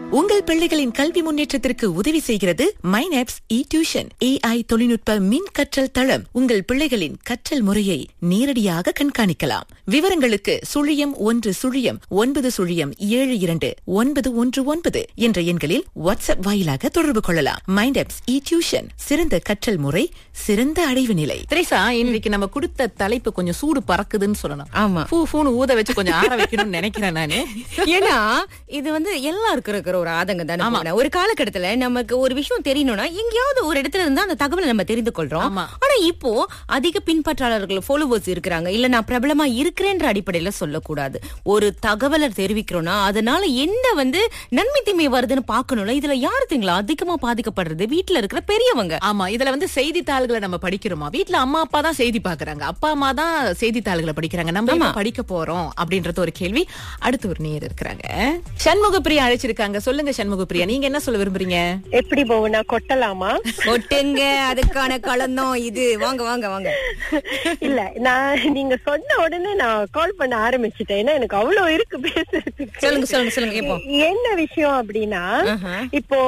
உங்கள் பிள்ளைகளின் கல்வி முன்னேற்றத்திற்கு உதவி செய்கிறது மைனாப்ஸ் இ டியூஷன் ஏஐ தொழில்நுட்ப மின் கற்றல் தளம் உங்கள் பிள்ளைகளின் கற்றல் முறையை நேரடியாக கண்காணிக்கலாம் விவரங்களுக்கு சுழியம் ஒன்று சுழியம் ஒன்பது சுழியம் ஏழு இரண்டு ஒன்பது ஒன்று ஒன்பது என்ற எண்களில் வாட்ஸ்அப் வாயிலாக தொடர்பு கொள்ளலாம் மைண்டாப்ஸ் இ டியூஷன் சிறந்த கற்றல் முறை சிறந்த அடைவு நிலை திரேசா இன்றைக்கு நம்ம கொடுத்த தலைப்பு கொஞ்சம் சூடு பறக்குதுன்னு சொல்லணும் ஆமா பூ பூன்னு ஊத வச்சு கொஞ்சம் ஆற வைக்கணும்னு நினைக்கிறேன் நானு ஏன்னா இது வந்து எல்லாருக்கும் இருக்கிற ஒரு ஆதங்கம் தானே ஆமா. போனா. ஒரு காலகட்டத்துல நமக்கு ஒரு விஷயம் தெரியணும்னா எங்கேயாவது ஒரு இடத்துல இருந்தா அந்த தகவலை நம்ம தெரிந்து கொள்றோம் ஆமா. ஆனா இப்போ அதிக பின்பற்றாளர்கள் ஃபாலோவர்ஸ் இருக்கிறாங்க இல்ல நான் பிரபலமா இருக்கிறேன்ற அடிப்படையில சொல்லக்கூடாது ஒரு தகவலை தெரிவிக்கிறோம்னா அதனால என்ன வந்து நன்மை தீமை வருதுன்னு பாக்கணும்ல இதுல யாருதுங்களா அதிகமா பாதிக்கப்படுறது வீட்டுல இருக்கிற பெரியவங்க ஆமா இதுல வந்து செய்தித்தாள்களை நம்ம படிக்கிறோமா வீட்ல அம்மா அப்பா தான் செய்தி பாக்குறாங்க அப்பா அம்மா தான் செய்தித்தாள்களை படிக்கிறாங்க நம்ம என்ன படிக்க போறோம் அப்படின்றது ஒரு கேள்வி அடுத்து ஒரு நேர் இருக்கிறாங்க சண்முக பிரியா அழைச்சிருக்காங்க சொல்லுங்க சண்முக பிரியா நீங்க என்ன சொல்ல விரும்புறீங்க எப்படி போவனா கொட்டலாமா கொட்டுங்க அதுக்கான களந்தம் இது வாங்க வாங்க வாங்க இல்ல நான் நீங்க சொன்ன உடனே நான் கால் பண்ண ஆரம்பிச்சிட்டேன் ஏன்னா எனக்கு அவ்வளவு இருக்கு பேசுறதுக்கு சொல்லுங்க சொல்லுங்க சொல்லுங்க கேப்போம் என்ன விஷயம் அப்படின்னா ஆஹா. இப்போ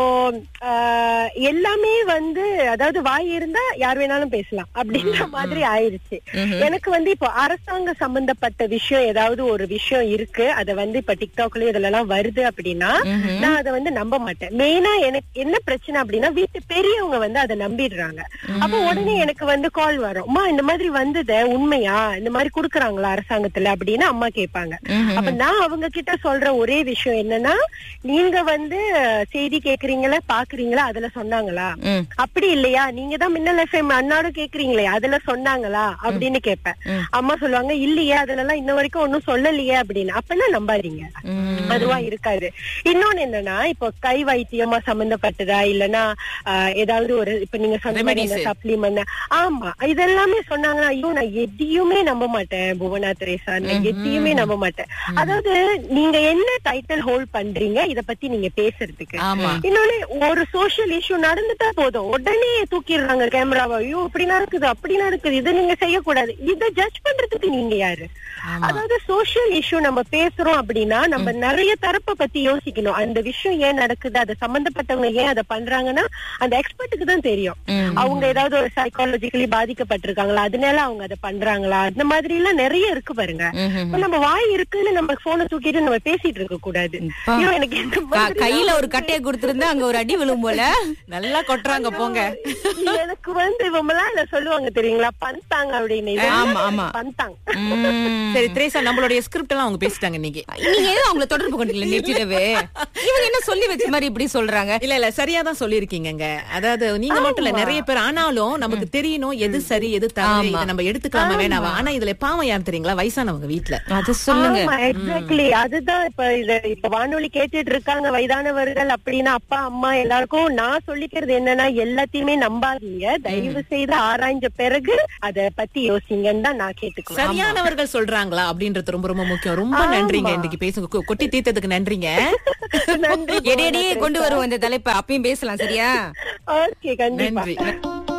ஆஹ், எல்லாமே வந்து அதாவது வாய் இருந்தா யார் வேணாலும் பேசலாம் அப்படின்ற மாதிரி ஆயிருச்சு எனக்கு வந்து இப்போ அரசாங்க சம்பந்தப்பட்ட விஷயம் ஏதாவது ஒரு விஷயம் இருக்கு அத வந்து இப்ப டிக்டாக்லயும் இதுல எல்லாம் வருது அப்படின்னா நான் அதை வந்து நம்ப மாட்டேன் மெயினா எனக்கு என்ன பிரச்சனை அப்படின்னா வீட்டு பெரியவங்க வந்து அதை நம்பிடுறாங்க அப்ப உடனே எனக்கு வந்து கால் வரும் அம்மா இந்த மாதிரி வந்தது உண்மையா இந்த மாதிரி குடுக்கறாங்களா அரசாங்கத்துல அப்படின்னு அம்மா கேட்பாங்க அப்ப நான் அவங்க கிட்ட சொல்ற ஒரே விஷயம் என்னன்னா நீங்க வந்து அஹ், செய்தி கேக்குறீங்களா பாக்குறீங்களா அதுல சொன்னாங்களா ம். அப்படி இல்லையா நீங்க தான் மின்னல் எஃப்எம் அன்னாடும் கேக்குறீங்களே அதுல சொன்னாங்களா அப்படின்னு கேட்பேன் அம்மா சொல்லுவாங்க இல்லையே அதுல எல்லாம் இன்ன வரைக்கும் ஒன்னும் சொல்லலையே அப்படின்னு அப்பனா நம்பாதீங்க அதுவா இருக்காது இன்னொன்னு என்னன்னா இப்போ கை வைத்தியமா சம்பந்தப்பட்டதா இல்லனா ஆஹ், ஏதாவது ஒரு இப்ப நீங்க சொன்ன மாதிரி Remedies. சப்ளிமெண்ட் ஆமா இதெல்லாமே சொன்னாங்கன்னா ஐயோ நான் எதையுமே நம்ப மாட்டேன் புவனா திரேசா நான் எதையுமே நம்ப மாட்டேன் அதாவது நீங்க என்ன டைட்டில் ஹோல்ட் பண்றீங்க இத பத்தி நீங்க பேசுறதுக்கு ஆமா இன்னொன்னு ஒரு சோஷியல் இஷ்யூ நடந்துட்டா போதும் உடனே தூக்கிடுறாங்க கேமராவை ஐயோ இப்படி நடக்குது அப்படி நடக்குது இதை நீங்க செய்யக்கூடாது இதை ஜட்ஜ் பண்றதுக்கு நீங்க யாரு அதாவது சோஷியல் இஷ்யூ நம்ம பேசுறோம் அப்படின்னா நம்ம நிறைய தரப்பை பத்தி யோசிக்கணும் அந்த விஷயம் ஏன் நடக்குது அது சம்பந்தப்பட்டவங்க ஏன் அதை பண்றாங்கன்னா அந்த எக்ஸ்பர்ட்டுக்கு தான் தெரியும் அவங்க ஏதாவது ஒரு சைக்காலஜிக்கலி பாதிக்கப்பட்டிருக்காங்களா அதனால அவங்க அதை பண்றாங்களா அந்த மாதிரி எல்லாம் நிறைய இருக்கு பாருங்க இப்ப நம்ம வாய் இருக்குன்னு நம்ம போனை தூக்கிட்டு நம்ம பேசிட்டு இருக்க கூடாது அப்பா. ஐயோ, எனக்கு இந்த க- மாதிரி கையில ஒரு கட்டையை கொடுத்திருந்தா அங்க ஒரு அடி விழும் போல நல்லா கொட்டுறாங்க போங்க எனக்கு வந்து இவங்கெல்லாம் என்ன சொல்லுவாங்க தெரியுங்களா பந்தாங்க அப்படின்னு இது ஆமா, ஆமா. பந்தாங்க ம். சரி திரேசா நம்மளுடைய ஸ்கிரிப்ட் எல்லாம் அவங்க பேசிட்டாங்க இன்னைக்கு நீங்க ஏதோ அவங்கள தொடர்பு கொண்டீங்களா நேற்றிரவே இவங்க என்ன சொல்லி வச்ச மாதிரி இப்படி சொல்றாங்க இல்ல இல்ல சரியா தான் சொல்லிருக்கீங்க அதாவது நீங்க மட்டும் இல்ல நிறைய பேர் ஆனாலும் நமக்கு தெரியணும் எது சரி எது தவறு இதை நம்ம எடுத்துக்கலாமா வேணாமா ஆனா இதுல பாவம் யார் தெரியுங்களா வயசானவங்க வீட்ல அத சொல்லுங்க ஆமா எக்ஸாக்ட்லி அதுதான் இப்ப இது இப்ப வானொலி கேட்டுட்டு இருக்காங்க வயதானவர்கள் அப்படின்னா அப்பா அம்மா எல்லாருக்கும் நான் சொல்லிக்கிறது என்னன்னா எல்லாத்தையுமே நம்பாதீங்க தயவு செய்து ஆராய்ஞ்ச பிறகு அத பத்தி யோசிங்கன்னு தான் நான் கேட்டுக்குவேன் சரியானவர்கள் சொல்றாங்களா அப்படின்றது ரொம்ப ரொம்ப முக்கியம் ரொம்ப ஆமா. நன்றிங்க இன்னைக்கு பேசுங்க கொ- கொட்டி தீர்த்ததுக்கு நன்றிங்க நன்றி இடையிடையே கொண்டு வருவோம் இந்த தலைப்பை அப்பயும் பேசலாம் சரியா ஓகே கண்டிப்பா நன்றி